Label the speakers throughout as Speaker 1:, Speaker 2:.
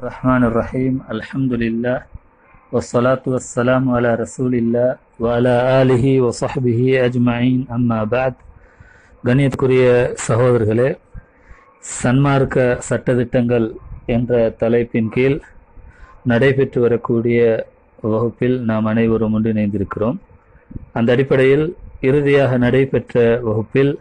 Speaker 1: الرحمن الرحيم الحمد لله والصلاة والسلام على رسول الله وعلى آله وصحبه أجمعين أما بعد கணியத்துக்குரிய சகோதரர்களே சன்மார்க்க சட்டதிட்டங்கள் என்ற தலைப்பின் கீழ் நடைபெற்று வரக்கூடிய வகுப்பில் நாம் அனைவரும் ஒன்றிணைந்திருக்கிறோம் அந்த அடிப்படையில் இறுதியாக நடைபெற்ற வகுப்பில்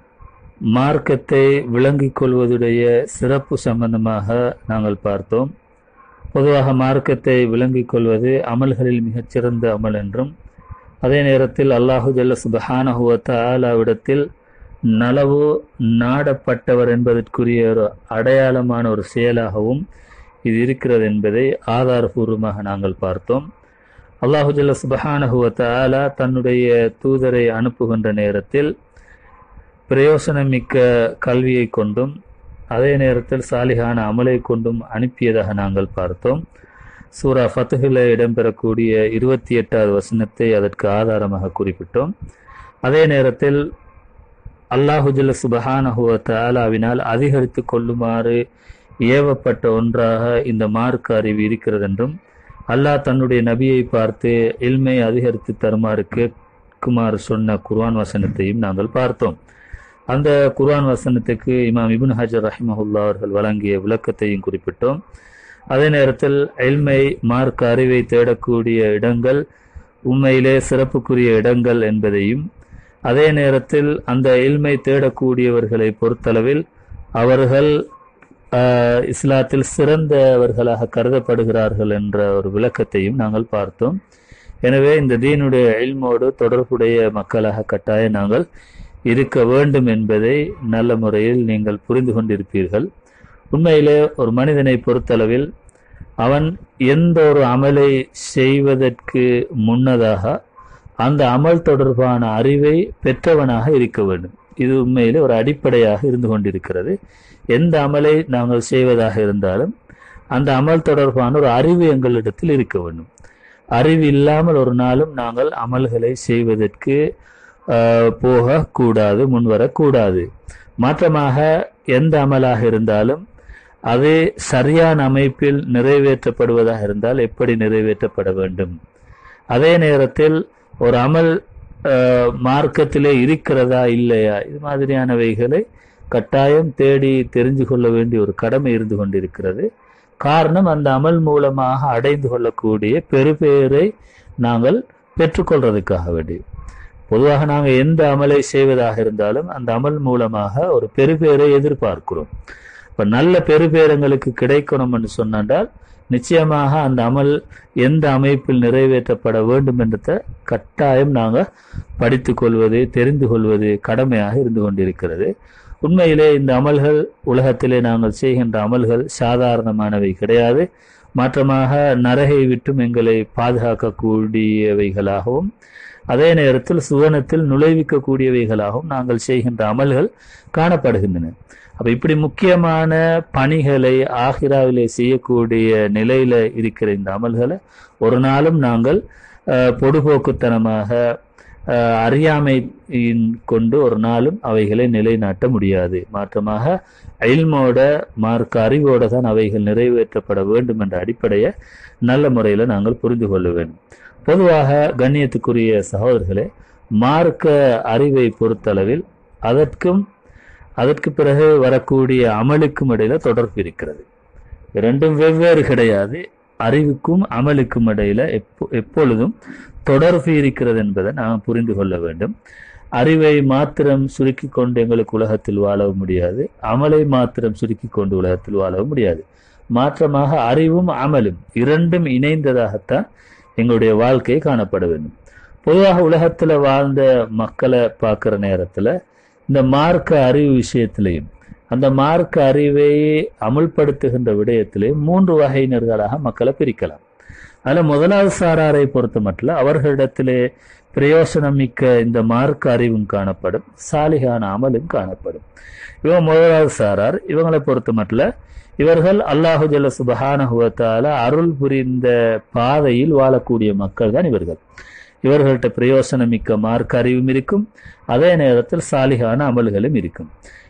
Speaker 1: மார்க்கத்தை விளங்கிக் கொள்வதுடைய சிறப்பு சம்பந்தமாக நாங்கள் பார்த்தோம் பொதுவாக மார்க்கத்தை விளங்கிக் கொள்வது அமல்களில் மிகச்சிறந்த அமல் என்றும் அதே நேரத்தில் அல்லாஹு ஜல்ல சுபஹானஹுவத்த ஆலாவிடத்தில் நலவு நாடப்பட்டவர் என்பதற்குரிய ஒரு அடையாளமான ஒரு செயலாகவும் இது இருக்கிறது என்பதை ஆதாரபூர்வமாக நாங்கள் பார்த்தோம் அல்லாஹு ஜல்ல சுபஹானஹுவத்த ஆலா தன்னுடைய தூதரை அனுப்புகின்ற நேரத்தில் பிரயோசனமிக்க கல்வியை கொண்டும் அதே நேரத்தில் சாலிகான அமலை கொண்டும் அனுப்பியதாக நாங்கள் பார்த்தோம் சூரா ஃபத்துகில் இடம்பெறக்கூடிய இருபத்தி எட்டாவது வசனத்தை அதற்கு ஆதாரமாக குறிப்பிட்டோம் அதே நேரத்தில் அல்லாஹுஜல்ல சுபஹானஹுவ தாலாவினால் அதிகரித்து கொள்ளுமாறு ஏவப்பட்ட ஒன்றாக இந்த மார்க்க அறிவு இருக்கிறது என்றும் அல்லாஹ் தன்னுடைய நபியை பார்த்து இல்மை அதிகரித்து தருமாறு கேட்குமாறு சொன்ன குர்ஆன் வசனத்தையும் நாங்கள் பார்த்தோம் அந்த குர்ஆன் வசனத்துக்கு இமாம் இபுன் ஹஜர் ரஹிமஹுல்லா அவர்கள் வழங்கிய விளக்கத்தையும் குறிப்பிட்டோம் அதே நேரத்தில் எல்மை மார்க் அறிவை தேடக்கூடிய இடங்கள் உண்மையிலே சிறப்புக்குரிய இடங்கள் என்பதையும் அதே நேரத்தில் அந்த இல்மை தேடக்கூடியவர்களை பொறுத்தளவில் அவர்கள் இஸ்லாத்தில் சிறந்தவர்களாக கருதப்படுகிறார்கள் என்ற ஒரு விளக்கத்தையும் நாங்கள் பார்த்தோம் எனவே இந்த தீனுடைய இல்மோடு தொடர்புடைய மக்களாக கட்டாய நாங்கள் இருக்க வேண்டும் என்பதை நல்ல முறையில் நீங்கள் புரிந்து கொண்டிருப்பீர்கள் உண்மையிலே ஒரு மனிதனை பொறுத்தளவில் அவன் எந்த ஒரு அமலை செய்வதற்கு முன்னதாக அந்த அமல் தொடர்பான அறிவை பெற்றவனாக இருக்க வேண்டும் இது உண்மையிலே ஒரு அடிப்படையாக இருந்து கொண்டிருக்கிறது எந்த அமலை நாங்கள் செய்வதாக இருந்தாலும் அந்த அமல் தொடர்பான ஒரு அறிவு எங்களிடத்தில் இருக்க வேண்டும் அறிவு இல்லாமல் ஒரு நாளும் நாங்கள் அமல்களை செய்வதற்கு போகக்கூடாது முன்வரக்கூடாது மாற்றமாக எந்த அமலாக இருந்தாலும் அது சரியான அமைப்பில் நிறைவேற்றப்படுவதாக இருந்தால் எப்படி நிறைவேற்றப்பட வேண்டும் அதே நேரத்தில் ஒரு அமல் மார்க்கத்திலே இருக்கிறதா இல்லையா இது மாதிரியானவைகளை கட்டாயம் தேடி தெரிஞ்சு கொள்ள வேண்டிய ஒரு கடமை இருந்து கொண்டிருக்கிறது காரணம் அந்த அமல் மூலமாக அடைந்து கொள்ளக்கூடிய பெருபேரை நாங்கள் பெற்றுக்கொள்றதுக்காக வேண்டி பொதுவாக நாங்கள் எந்த அமலை செய்வதாக இருந்தாலும் அந்த அமல் மூலமாக ஒரு பெருபேரை எதிர்பார்க்கிறோம் இப்போ நல்ல பெருபேரங்களுக்கு கிடைக்கணும் என்று சொன்னால் நிச்சயமாக அந்த அமல் எந்த அமைப்பில் நிறைவேற்றப்பட வேண்டும் என்றத கட்டாயம் நாங்கள் படித்து கொள்வது தெரிந்து கொள்வது கடமையாக இருந்து கொண்டிருக்கிறது உண்மையிலே இந்த அமல்கள் உலகத்திலே நாங்கள் செய்கின்ற அமல்கள் சாதாரணமானவை கிடையாது மாற்றமாக நரகை விட்டும் எங்களை பாதுகாக்கக்கூடியவைகளாகவும் அதே நேரத்தில் சுவனத்தில் நுழைவிக்கக்கூடியவைகளாகவும் நாங்கள் செய்கின்ற அமல்கள் காணப்படுகின்றன அப்ப இப்படி முக்கியமான பணிகளை ஆகிராவிலே செய்யக்கூடிய நிலையில இருக்கிற இந்த அமல்களை ஒரு நாளும் நாங்கள் பொடுபோக்குத்தனமாக அறியாமையின் கொண்டு ஒரு நாளும் அவைகளை நிலைநாட்ட முடியாது மாற்றமாக அயில்மோட மார்க்க அறிவோட தான் அவைகள் நிறைவேற்றப்பட வேண்டும் என்ற அடிப்படையை நல்ல முறையில் நாங்கள் புரிந்து கொள்ள வேண்டும் பொதுவாக கண்ணியத்துக்குரிய சகோதரர்களே மார்க்க அறிவை பொறுத்தளவில் அதற்கும் அதற்கு பிறகு வரக்கூடிய அமலுக்கும் இடையில தொடர்பு இருக்கிறது இரண்டும் வெவ்வேறு கிடையாது அறிவுக்கும் அமலுக்கும் இடையில எப்போ எப்பொழுதும் தொடர்பு இருக்கிறது என்பதை நாம் புரிந்து கொள்ள வேண்டும் அறிவை மாத்திரம் சுருக்கி கொண்டு எங்களுக்கு உலகத்தில் வாழவும் முடியாது அமலை மாத்திரம் சுருக்கி கொண்டு உலகத்தில் வாழவும் முடியாது மாற்றமாக அறிவும் அமலும் இரண்டும் இணைந்ததாகத்தான் எங்களுடைய வாழ்க்கை காணப்பட வேண்டும் பொதுவாக உலகத்துல வாழ்ந்த மக்களை பார்க்குற நேரத்துல இந்த மார்க்க அறிவு விஷயத்திலையும் அந்த மார்க்க அறிவை அமுல்படுத்துகின்ற விடயத்திலையும் மூன்று வகையினர்களாக மக்களை பிரிக்கலாம் அதில் முதலாவது சாராரை பொறுத்த மட்டும் அவர்களிடத்திலே பிரயோசனம் மிக்க இந்த மார்க்க அறிவும் காணப்படும் சாலிகான அமலும் காணப்படும் இவங்க முதலாவது சாரார் இவங்களை பொறுத்த மட்டும் இவர்கள் அல்லாஹு ஜல்ல சுபஹானஹுவத்தால அருள் புரிந்த பாதையில் வாழக்கூடிய மக்கள் தான் இவர்கள் இவர்கள்ட்ட பிரயோசனமிக்க மார்க்க அறிவும் இருக்கும் அதே நேரத்தில் சாலிகான அமல்களும் இருக்கும்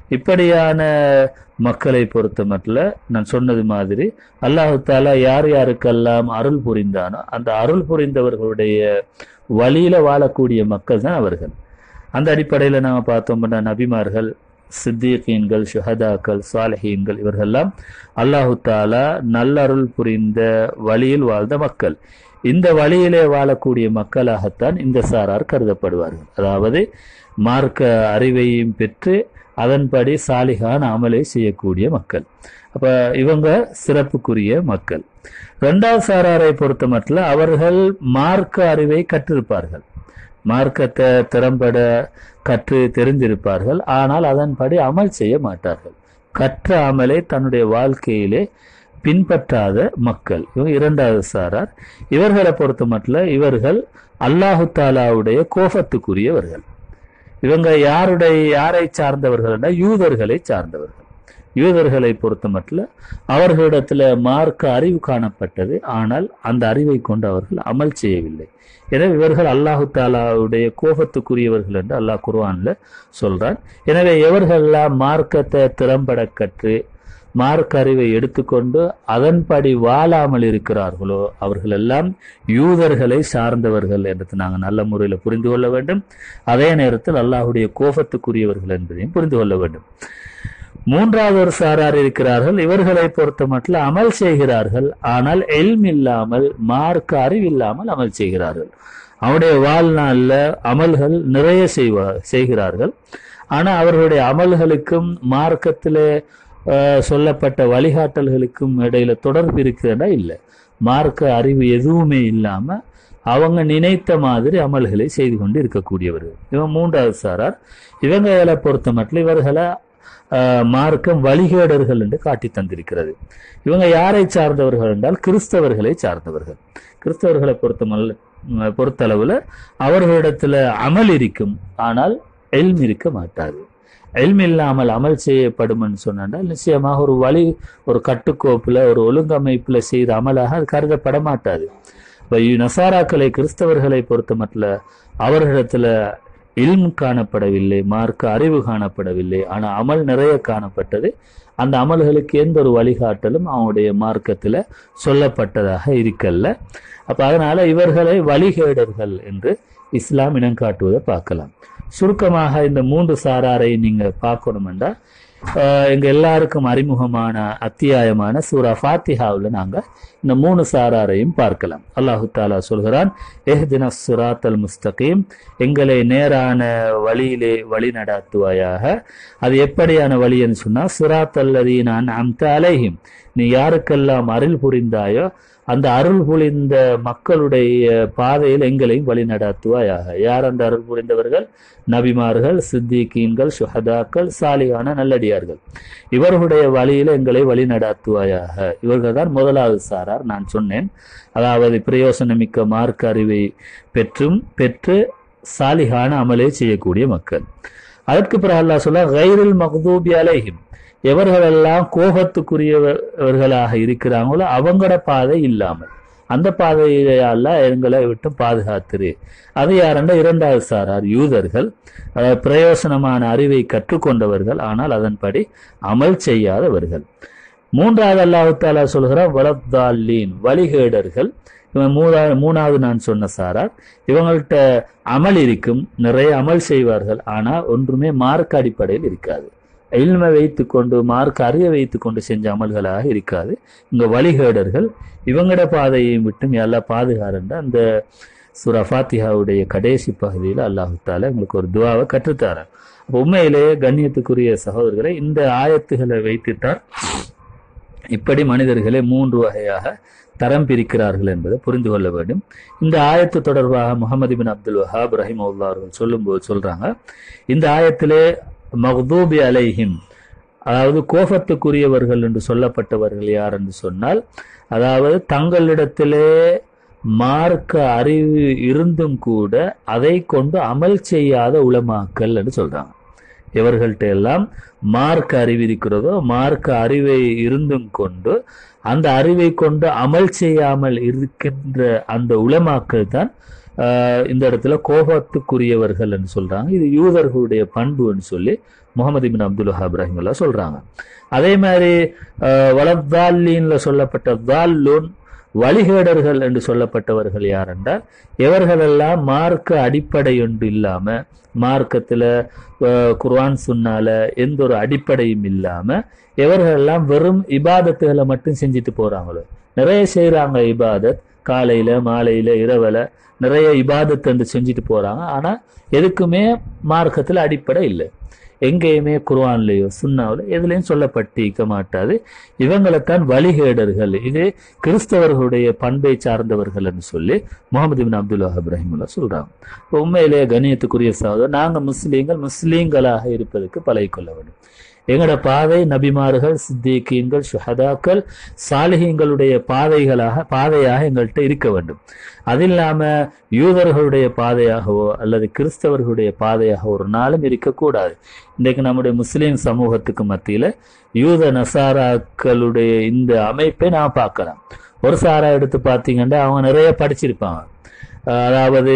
Speaker 1: இப்படியான மக்களை பொறுத்த மட்டும் நான் சொன்னது மாதிரி அல்லாஹு தாலா யார் யாருக்கெல்லாம் அருள் புரிந்தானோ அந்த அருள் புரிந்தவர்களுடைய வழியில வாழக்கூடிய மக்கள் தான் அவர்கள் அந்த அடிப்படையில் நாம பார்த்தோம்னா நபிமார்கள் சித்திகீன்கள் ஷுஹதாக்கள் சாலஹீன்கள் இவர்கள்லாம் அல்லாஹு தாலா நல்லருள் புரிந்த வழியில் வாழ்ந்த மக்கள் இந்த வழியிலே வாழக்கூடிய மக்களாகத்தான் இந்த சாரார் கருதப்படுவார்கள் அதாவது மார்க்க அறிவையும் பெற்று அதன்படி சாலிகான அமலை செய்யக்கூடிய மக்கள் அப்ப இவங்க சிறப்புக்குரிய மக்கள் இரண்டாவது சாராரை பொறுத்த மட்டும் அவர்கள் மார்க்க அறிவை கற்றிருப்பார்கள் மார்க்கத்தை திறம்பட கற்று தெரிந்திருப்பார்கள் ஆனால் அதன்படி அமல் செய்ய மாட்டார்கள் கற்ற அமலை தன்னுடைய வாழ்க்கையிலே பின்பற்றாத மக்கள் இவங்க இரண்டாவது சாரார் இவர்களை பொறுத்த மட்டும் இவர்கள் அல்லாஹு தாலாவுடைய கோபத்துக்குரியவர்கள் இவங்க யாருடைய யாரை சார்ந்தவர்கள் யூதர்களை சார்ந்தவர்கள் யூதர்களை பொறுத்த மட்டும் அவர்களிடத்துல மார்க்க அறிவு காணப்பட்டது ஆனால் அந்த அறிவை கொண்டு அவர்கள் அமல் செய்யவில்லை எனவே இவர்கள் அல்லாஹு தாலாவுடைய கோபத்துக்குரியவர்கள் என்று அல்லாஹ் குர்ஆன்ல சொல்றான் எனவே எவர்களெல்லாம் மார்க்கத்தை திறம்பட கற்று மார்க்க அறிவை எடுத்துக்கொண்டு அதன்படி வாழாமல் இருக்கிறார்களோ அவர்கள் எல்லாம் யூதர்களை சார்ந்தவர்கள் என்று நாங்கள் நல்ல முறையில் புரிந்து கொள்ள வேண்டும் அதே நேரத்தில் அல்லாஹுடைய கோபத்துக்குரியவர்கள் என்பதையும் புரிந்து கொள்ள வேண்டும் மூன்றாவது ஒரு சாரார் இருக்கிறார்கள் இவர்களை பொறுத்த மட்டும் அமல் செய்கிறார்கள் ஆனால் எல்ம் இல்லாமல் மார்க்க அறிவில்லாமல் அமல் செய்கிறார்கள் அவருடைய வாழ்நாள்ல அமல்கள் நிறைய செய்வா செய்கிறார்கள் ஆனா அவர்களுடைய அமல்களுக்கும் மார்க்கத்திலே அஹ், சொல்லப்பட்ட வழிகாட்டல்களுக்கும் இடையில தொடர்பு இருக்கிறதா இல்லை மார்க்க அறிவு எதுவுமே இல்லாம அவங்க நினைத்த மாதிரி அமல்களை செய்து கொண்டு இருக்கக்கூடியவர்கள் இவன் மூன்றாவது சாரார் இவங்களை பொறுத்த மட்டும் இவர்களை ஆஹ், மார்க்கம் வழிகேடர்கள் என்று காட்டி தந்திருக்கிறது இவங்க யாரை சார்ந்தவர்கள் என்றால் கிறிஸ்தவர்களை சார்ந்தவர்கள் கிறிஸ்தவர்களை பொறுத்த மல்- ம், பொறுத்தளவுல அவர்களிடத்துல அமல் இருக்கும் ஆனால் எல்ம் இருக்க மாட்டாது எல்ம் இல்லாமல் அமல் செய்யப்படும்னு சொன்னால் நிச்சயமாக ஒரு வழி ஒரு கட்டுக்கோப்புல ஒரு ஒழுங்கமைப்புல செய்த அமலாக அது கருதப்பட மாட்டாது இப்ப நசாராக்களை கிறிஸ்தவர்களை பொறுத்த மட்டும் அவர்களிடத்துல இல்ம் காணப்படவில்லை மார்க்க அறிவு காணப்படவில்லை ஆனா அமல் நிறைய காணப்பட்டது அந்த அமல்களுக்கு எந்த ஒரு வழிகாட்டலும் அவனுடைய மார்க்கத்துல சொல்லப்பட்டதாக இருக்கல்ல அப்ப அதனால இவர்களை வழிகேடர்கள் என்று இஸ்லாம் இனம் காட்டுவதை பார்க்கலாம் சுருக்கமாக இந்த மூன்று சாராரை நீங்க பார்க்கணுமெண்டா ஆஹ் எங்க எல்லாருக்கும் அறிமுகமான அத்தியாயமான சூரா ஃபாத்திஹாவுல நாங்க இந்த மூணு சாராரையும் பார்க்கலாம் அல்லாஹு தாலா சொல்கிறான் எஹ்தின சுராத்தல் முஸ்தகீம் எங்களை நேரான வழியிலே வழி நடாத்துவாயாக அது எப்படியான வழின்னு சொன்னா சுராத்தல்லதீனான் அம்த அலைஹிம் நீ யாருக்கெல்லாம் அருள் புரிந்தாயோ அந்த அருள் புரிந்த மக்களுடைய பாதையில் எங்களையும் வழி நடாத்துவாயாக யார் அந்த அருள் புரிந்தவர்கள் நபிமார்கள் சித்திகீன்கள் சுஹதாக்கள் சாலிகான நல்லடியார்கள் இவர்களுடைய வழியில எங்களை வழி நடாத்துவாயாக இவர்கள் தான் முதலாவது சாரார் நான் சொன்னேன் அதாவது பிரயோசனமிக்க மார்க்க அறிவை பெற்றும் பெற்று சாலிகான அமலே செய்யக்கூடிய மக்கள் அதற்கு பிறகு அல்லாஹ் சொல்ல கைரில் மக்தூபி அலைஹிம் எவர்களெல்லாம் கோபத்துக்குரியவர்களாக இருக்கிறாங்களோ அவங்களோட பாதை இல்லாமல் அந்த பாதையால எங்களை விட்டு பாதுகாத்துரு அது யாருன்னா இரண்டாவது சாரார் யூதர்கள் அதாவது பிரயோசனமான அறிவை கற்றுக்கொண்டவர்கள் ஆனால் அதன்படி அமல் செய்யாதவர்கள் மூன்றாவது அல்லாஹு தாலா சொல்கிறார் வலத்தாலீன் வழிகேடர்கள் இவன் மூணாவது மூணாவது நான் சொன்ன சாரார் இவங்கள்ட்ட அமல் இருக்கும் நிறைய அமல் செய்வார்கள் ஆனா ஒன்றுமே மார்க் அடிப்படையில் இருக்காது இல்மை வைத்துக்கொண்டு மார்க் அறிய வைத்துக்கொண்டு செஞ்ச அமல்களாக இருக்காது இங்க வழிகேடர்கள் இவங்கட பாதையை விட்டும் எல்லாம் பாதுகாரன்ற அந்த சுரா ஃபாத்திஹாவுடைய கடைசி பகுதியில் அல்லாஹு தாலா உங்களுக்கு ஒரு துவாவை கற்றுத்தாரன் அப்போ உண்மையிலேயே கண்ணியத்துக்குரிய சகோதரர்களை இந்த ஆயத்துகளை வைத்துத்தான் இப்படி மனிதர்களை மூன்று வகையாக தரம் பிரிக்கிறார்கள் என்பதை புரிந்து கொள்ள வேண்டும் இந்த ஆயத்து தொடர்பாக முகமது பின் அப்துல் வஹாப் ரஹிமவுல்லா அவர்கள் சொல்லும்போது சொல்றாங்க இந்த ஆயத்திலே மஹ்தூபி அலைஹிம் அதாவது கோபத்துக்குரியவர்கள் என்று சொல்லப்பட்டவர்கள் யார் என்று சொன்னால் அதாவது தங்களிடத்திலே மார்க்க அறிவு இருந்தும் கூட அதை கொண்டு அமல் செய்யாத உலமாக்கல் என்று சொல்றாங்க எவர்கள்ட்ட எல்லாம் மார்க்க அறிவு இருக்கிறதோ மார்க்க அறிவை இருந்தும் கொண்டு அந்த அறிவை கொண்டு அமல் செய்யாமல் இருக்கின்ற அந்த உலமாக்கள் தான் ஆஹ் இந்த இடத்துல கோபத்துக்குரியவர்கள் என்று சொல்றாங்க இது யூதர்களுடைய பண்புன்னு சொல்லி முகமது பின் அப்துல் வஹாப் ரஹிமுல்லா சொல்றாங்க அதே மாதிரி வளத்தால்லீன்ல சொல்லப்பட்ட தால்லூன் வழிகேடர்கள் என்று சொல்லப்பட்டவர்கள் யார் என்றால் இவர்களெல்லாம் மார்க்க அடிப்படை ஒன்று இல்லாம மார்க்கத்துல அஹ், குர்ஆன் சுன்னால எந்த ஒரு அடிப்படையும் இல்லாம இவர்களெல்லாம் வெறும் இபாதத்துகளை மட்டும் செஞ்சுட்டு போறாங்களோ நிறைய செய்றாங்க இபாதத் காலையில மாலையில இரவுல நிறைய இபாதத் என்று செஞ்சுட்டு போறாங்க ஆனா எதுக்குமே மார்க்கத்துல அடிப்படை இல்லை எங்கேயுமே குர்ஆன்லயோ சுன்னாவிலோ எதுலையும் சொல்லப்பட்டிருக்க மாட்டாது இவங்களைத்தான் வழிகேடர்கள் இது கிறிஸ்தவர்களுடைய பண்பை சார்ந்தவர்கள்னு சொல்லி முகமது பின் அப்துல் வஹாப் ரஹிமுல்லா சொல்றாங்க இப்ப உண்மையிலேயே கண்ணியத்துக்குரிய சகோதரர் நாங்க முஸ்லீம்கள் முஸ்லீம்களாக இருப்பதற்கு பழகிக்கொள்ள வேண்டும் எங்களோட பாதை நபிமார்கள் சித்திகீன்கள் சுஹதாக்கள் சாலிஹீங்களுடைய பாதைகளாக பாதையாக எங்கள்கிட்ட இருக்க வேண்டும் அது இல்லாம யூதர்களுடைய பாதையாகவோ அல்லது கிறிஸ்தவர்களுடைய பாதையாக ஒரு நாளும் இருக்கக்கூடாது இன்றைக்கு நம்முடைய முஸ்லிம் சமூகத்துக்கு மத்தியில யூத நசாராக்களுடைய இந்த அமைப்பை நான் பார்க்கலாம் ஒரு சாரா எடுத்து பார்த்தீங்கன்னா அவங்க நிறைய படிச்சிருப்பாங்க அஹ் அதாவது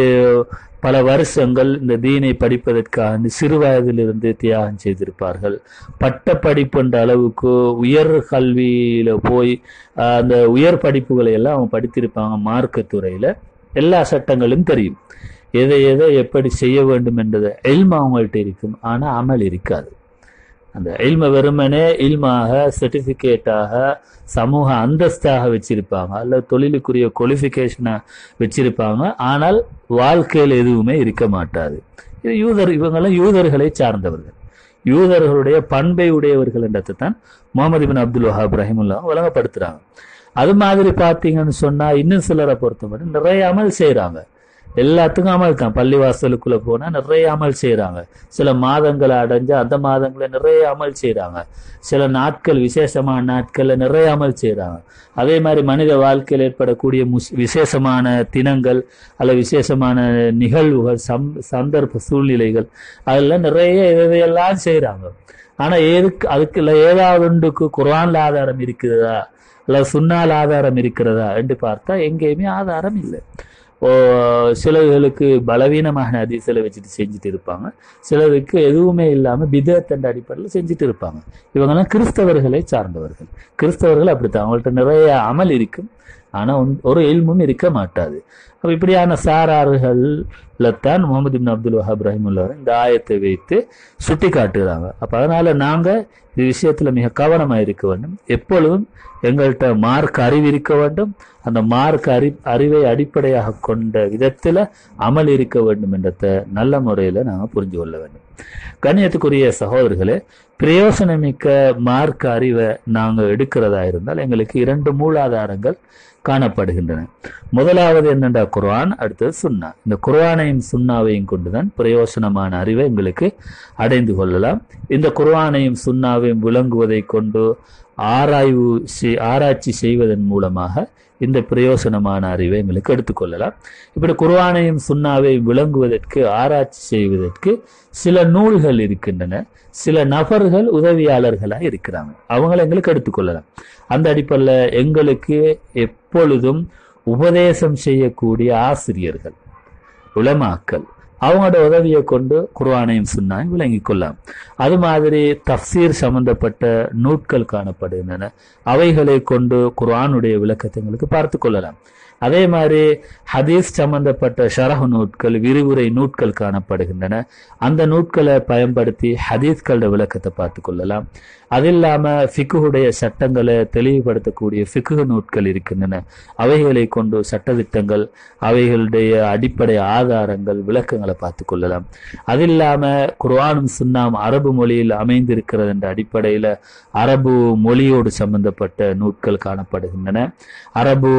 Speaker 1: பல வருஷங்கள் இந்த தீனை படிப்பதற்காக சிறு வயதிலிருந்து தியாகம் செய்திருப்பார்கள் பட்ட படிப்புன்ற அளவுக்கு உயர் கல்வியில போய் அஹ், அந்த உயர் படிப்புகளை எல்லாம் அவங்க படித்திருப்பாங்க மார்க்கத் துறையில எல்லா சட்டங்களும் தெரியும் எதை எதை எப்படி செய்ய வேண்டும் என்றது எல்ம அவங்கள்ட்ட இருக்கும் ஆனா அமல் இருக்காது அந்த இல்ம வெறுமனே இல்மாக சர்டிபிகேட்டாக சமூக அந்தஸ்தாக வச்சிருப்பாங்க அல்லது தொழிலுக்குரிய குவாலிஃபிகேஷனை வச்சிருப்பாங்க ஆனால் வாழ்க்கையில் எதுவுமே இருக்க மாட்டாது இது யூதர் இவங்கெல்லாம் யூதர்களை சார்ந்தவர்கள் யூதர்களுடைய பண்பை உடையவர்கள் என்றதை தான் முகமது பின் அப்துல் வஹாப் ரஹிமுல்லா வழங்கப்படுத்துறாங்க அது மாதிரி பார்த்தீங்கன்னு சொன்னா இன்னும் சிலரை பொறுத்தவரை நிறைய அமல் செய்றாங்க எல்லாத்துக்கும் அமல் தான் பள்ளிவாசலுக்குள்ள போனா நிறைய அமல் செய்றாங்க சில மாதங்களை அடைஞ்சு அந்த மாதங்களை நிறைய அமல் செய்றாங்க சில நாட்கள் விசேஷமான நாட்கள்ல நிறைய அமல் செய்றாங்க அதே மாதிரி மனித வாழ்க்கையில் ஏற்படக்கூடிய முஸ் விசேஷமான தினங்கள் அல்ல விசேஷமான நிகழ்வுகள் சம் சந்தர்ப்ப சூழ்நிலைகள் அதெல்லாம் நிறைய இதையெல்லாம் செய்றாங்க ஆனா எதுக்கு அதுக்குள்ள ஏதாவது ஒன்றுக்கு குர்ஆன்ல ஆதாரம் இருக்கிறதா இல்ல சுன்னால் ஆதாரம் இருக்கிறதா என்று பார்த்தா எங்கேயுமே ஆதாரம் இல்லை ஓ சிலர்களுக்கு பலவீனமான அதிசலை வச்சுட்டு செஞ்சுட்டு இருப்பாங்க சிலருக்கு எதுவுமே இல்லாம பிதத் என்ற அடிப்படையில் செஞ்சுட்டு இருப்பாங்க இவங்கெல்லாம் கிறிஸ்தவர்களை சார்ந்தவர்கள் கிறிஸ்தவர்கள் அப்படித்தான் அவங்கள்ட்ட நிறைய அமல் இருக்கும் ஆனா ஒன்- ஒரு எல்மும் இருக்க மாட்டாது அப்ப இப்படியான சாராறுகள்ல தான் முகமது பின் அப்துல் வஹாப் ரஹிமுல்லா இந்த ஆயத்தை வைத்து சுட்டி காட்டுகிறாங்க அப்ப அதனால நாங்க இது விஷயத்துல மிக கவனமா இருக்க வேண்டும் எப்பொழுதும் எங்கள்கிட்ட மார்க் அறிவு இருக்க வேண்டும் அந்த மார்க் அறி அறிவை அடிப்படையாக கொண்ட விதத்துல அமல் இருக்க வேண்டும் என்றத நல்ல முறையில நாங்க புரிஞ்சு கொள்ள வேண்டும் கண்ணியத்துக்குரிய சகோதரர்களே பிரயோசனமிக்க மார்க்க அறிவை நாங்க எடுக்கிறதா இருந்தால் எங்களுக்கு இரண்டு மூலாதாரங்கள் காணப்படுகின்றன முதலாவது என்னென்ற குர்ஆன் அடுத்தது சுன்னா இந்த குர்ஆனையும் சுன்னாவையும் கொண்டுதான் பிரயோசனமான அறிவை எங்களுக்கு அடைந்து கொள்ளலாம் இந்த குர்ஆனையும் சுன்னாவையும் விளங்குவதை கொண்டு ஆராய்வு செய்- ஆராய்ச்சி செய்வதன் மூலமாக இந்த பிரயோசனமான அறிவை எங்களுக்கு எடுத்துக்கொள்ளலாம் இப்படி குர்ஆனையும் சுன்னாவை விளங்குவதற்கு ஆராய்ச்சி செய்வதற்கு சில நூல்கள் இருக்கின்றன சில நபர்கள் உதவியாளர்களாக இருக்கிறாங்க அவங்களை எங்களுக்கு எடுத்துக்கொள்ளலாம் அந்த அடிப்படையில் எங்களுக்கு எப்பொழுதும் உபதேசம் செய்யக்கூடிய ஆசிரியர்கள் உலமாக்கள் அவங்களோட உதவியை கொண்டு குர்ஆனையும் சுன்னாயும் விளங்கிக் கொள்ளலாம் அது மாதிரி தஃசீர் சம்பந்தப்பட்ட நூட்கள் காணப்படுகின்றன அவைகளை கொண்டு குர்ஆனுடைய விளக்கத்தை எங்களுக்கு பார்த்து கொள்ளலாம் அதே மாதிரி ஹதீஸ் சம்பந்தப்பட்ட ஷரஹ் நூட்கள் விரிவுரை நூட்கள் காணப்படுகின்றன அந்த நூட்களை பயன்படுத்தி ஹதீஸ்களோட விளக்கத்தை பார்த்து கொள்ளலாம் அது இல்லாம ஃபிக்குடைய சட்டங்களை தெளிவுபடுத்தக்கூடிய ஃபிக்கு நூட்கள் இருக்கின்றன அவைகளை கொண்டு சட்டதிட்டங்கள் அவைகளுடைய அடிப்படை ஆதாரங்கள் விளக்கங்களை பார்த்து கொள்ளலாம் அது இல்லாம குர்ஆனும் சுன்னாம் அரபு மொழியில் அமைந்திருக்கிறது என்ற அடிப்படையில அரபு மொழியோடு சம்பந்தப்பட்ட நூட்கள் காணப்படுகின்றன அரபு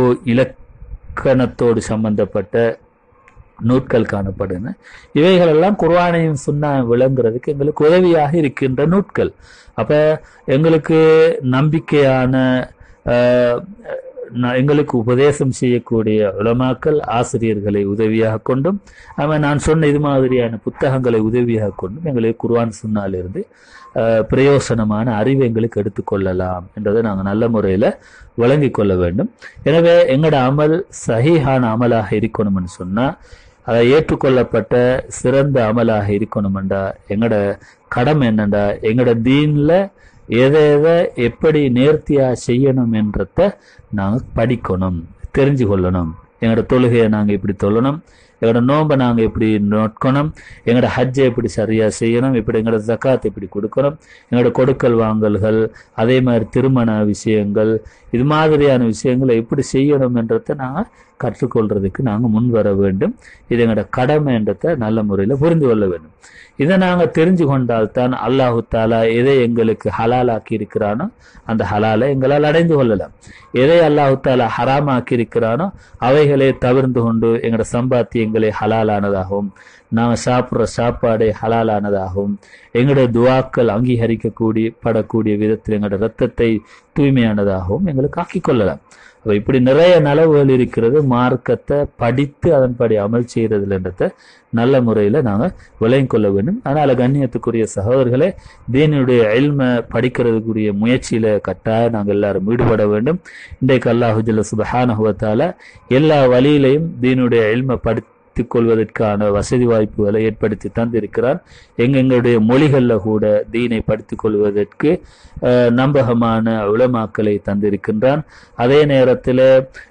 Speaker 1: இலக்கணத்தோடு சம்பந்தப்பட்ட நூட்கள் காணப்படுகின்றன இவைகளெல்லாம் குர்ஆனையும் சுன்னா விளங்குறதுக்கு எங்களுக்கு உதவியாக இருக்கின்ற நூட்கள் அப்ப எங்களுக்கு நம்பிக்கையான ஆஹ், ந- எங்களுக்கு உபதேசம் செய்யக்கூடிய உலமாக்கள் ஆசிரியர்களை உதவியாக கொண்டும் அவன் நான் சொன்ன இது மாதிரியான புத்தகங்களை உதவியாக கொண்டும் எங்களுக்கு குர்ஆன் சுன்னாலிருந்து ஆஹ், பிரயோசனமான அறிவை எங்களுக்கு எடுத்துக்கொள்ளலாம் என்றதை நாங்கள் நல்ல முறையில் விளங்கிக் கொள்ள வேண்டும் எனவே எங்களோட அமல் சஹீஹான அமலாக இருக்கணும்னு சொன்னா அதை ஏற்றுக்கொள்ளப்பட்ட சிறந்த அமலாக இருக்கணுமெண்டா எங்கட கடமை என்னண்டா எங்கட தீன்ல எதை எதை எப்படி நேர்த்தியா செய்யணும் என்றத நாங்க படிக்கணும் தெரிஞ்சு கொள்ளணும் எங்களோட தொழுகையை நாங்க இப்படி தொழணும் எங்களோட நோன்பை நாங்க இப்படி நோக்கணும் எங்களோட ஹஜ்ஜை எப்படி சரியா செய்யணும் இப்படி எங்களோட ஜக்காத் எப்படி கொடுக்கணும் எங்களோட கொடுக்கல் வாங்கல்கள் அதே மாதிரி திருமண விஷயங்கள் இது மாதிரியான விஷயங்களை எப்படி செய்யணும் என்றதை நாங்கள் கற்றுக்கொள்றதுக்கு நாங்கள் முன் வர வேண்டும் இது எங்களோட கடமைன்றதை நல்ல முறையில் புரிந்து கொள்ள வேண்டும் இதை நாங்கள் தெரிஞ்சு கொண்டால்தான் அல்லாஹு தாலா எதை எங்களுக்கு ஹலாலாக்கி இருக்கிறானோ அந்த ஹலாலை எங்களால் அடைந்து கொள்ளலாம் எதை அல்லாஹு தாலா ஹராமாக்கி இருக்கிறானோ அவைகளை தவிர்ந்து கொண்டு எங்களோட சம்பாத்தியங்களை ஹலாலானதாகவும் நாம் சாப்பிட்ற சாப்பாடை ஹலாலானதாகவும் எங்களோட துவாக்கள் அங்கீகரிக்கக்கூடிய படக்கூடிய விதத்தில் எங்களோட ரத்தத்தை தூய்மையானதாகவும் எங்களுக்கு ஆக்கிக் கொள்ளலாம் அப்ப இப்படி நிறைய நலவுகள் இருக்கிறது மார்க்கத்தை படித்து அதன்படி அமல் செய்யறதுலன்றத நல்ல முறையில் நாங்கள் விளங்கிக் கொள்ள வேண்டும் அதனால கண்ணியத்துக்குரிய சகோதரர்களே தீனுடைய எல்ம படிக்கிறதுக்குரிய முயற்சியில கட்டாயம் நாங்கள் எல்லாரும் ஈடுபட வேண்டும் இன்றைக்கு அல்லாஹுஜல்ல சுபஹானஹுவத்தால எல்லா வழியிலையும் தீனுடைய எல்ம படி படித்துக் கொள்வதற்கான வசதி வாய்ப்புகளை ஏற்படுத்தி தந்திருக்கிறார் எங்கெங்களுடைய மொழிகளில் கூட தீனை படித்துக் கொள்வதற்கு அஹ், நம்பகமான உளமாக்களை தந்திருக்கின்றான் அதே நேரத்தில்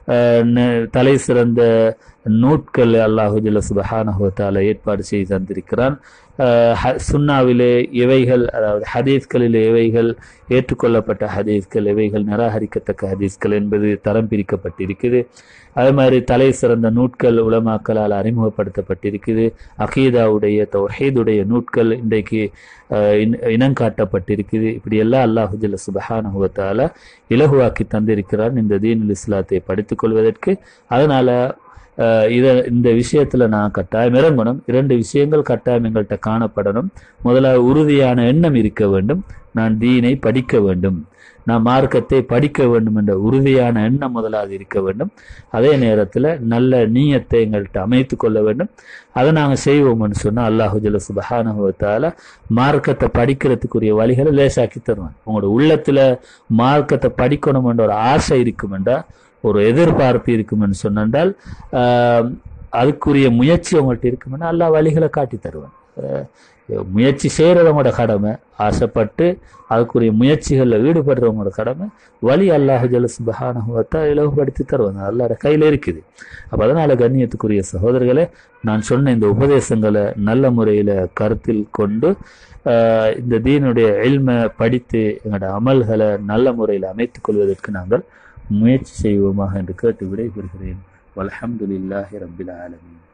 Speaker 1: தலை சிறந்த நூட்கள் அல்லாஹு ஜல்ல சுபஹானஹுவத்தால ஏற்பாடு செய்து தந்திருக்கிறான் அஹ், ஹ- சுன்னாவிலே எவைகள் அதாவது ஹதீஸ்களிலே எவைகள் ஏற்றுக்கொள்ளப்பட்ட ஹதீஸ்கள் எவைகள் நிராகரிக்கத்தக்க ஹதீஸ்கள் என்பது தரம் பிரிக்கப்பட்டிருக்குது அதே மாதிரி தலை சிறந்த நூட்கள் உலமாக்களால் அறிமுகப்படுத்தப்பட்டிருக்குது அகீதாவுடைய தௌஹீதுடைய நூட்கள் இன்றைக்கு அஹ், இன- இனங்காட்டப்பட்டிருக்குது இப்படி எல்லாம் அல்லாஹு ஜல்ல சுபஹானஹுவத்தால இலகுவாக்கி தந்திருக்கிறான் இந்த தீனுல் இஸ்லாத்தை படித்துக் கொள்வதற்கு அதனால அஹ், இத இந்த விஷயத்துல நான் கட்டாயம் இறங்கணும் இரண்டு விஷயங்கள் கட்டாயம் எங்கள்கிட்ட காணப்படணும் முதலாவது உறுதியான எண்ணம் இருக்க வேண்டும் நான் தீனை படிக்க வேண்டும் நான் மார்க்கத்தை படிக்க வேண்டும் என்ற உறுதியான எண்ணம் முதலாவது இருக்க வேண்டும் அதே நேரத்தில் நல்ல நீயத்தை எங்கள்கிட்ட அமைத்து கொள்ள வேண்டும் அதை நாங்கள் செய்வோம்னு சொன்னால் அல்லாஹு ஜல்ல சுபஹானுவத்தால மார்க்கத்தை படிக்கிறதுக்குரிய வழிகளை லேசாக்கி தருவான் உங்களோட உள்ளத்தில் மார்க்கத்தை படிக்கணுமென்ற ஒரு ஆசை இருக்குமென்றா ஒரு எதிர்பார்ப்பு இருக்குமென்னு சொன்னால் ஆஹ், அதுக்குரிய முயற்சி உங்கள்கிட்ட இருக்குமென்னா அல்லாஹ் வழிகளை காட்டி தருவான் ஆஹ், முயற்சி செய்கிறவங்களோட கடமை ஆசைப்பட்டு அதுக்குரிய முயற்சிகளில் ஈடுபடுறவங்களோட கடமை வழி அல்லாஹ் ஜல்ல சுபஹானஹுவத்தா இலவுபடுத்தி தருவாங்க அல்லாஹ் கையில் இருக்குது அப்போ அதனால கண்ணியத்துக்குரிய சகோதரர்களே நான் சொன்ன இந்த உபதேசங்களை நல்ல முறையில் கருத்தில் கொண்டு ஆஹ், இந்த தீனுடைய எல்மை படித்து எங்களோட அமல்களை நல்ல முறையில் அமைத்துக் கொள்வதற்கு நாங்கள் முயற்சி செய்வோமாக என்று கேட்டு விடைபெறுகிறேன் வல்ஹம்துலில்லாஹி ரப்பில் ஆலமீன்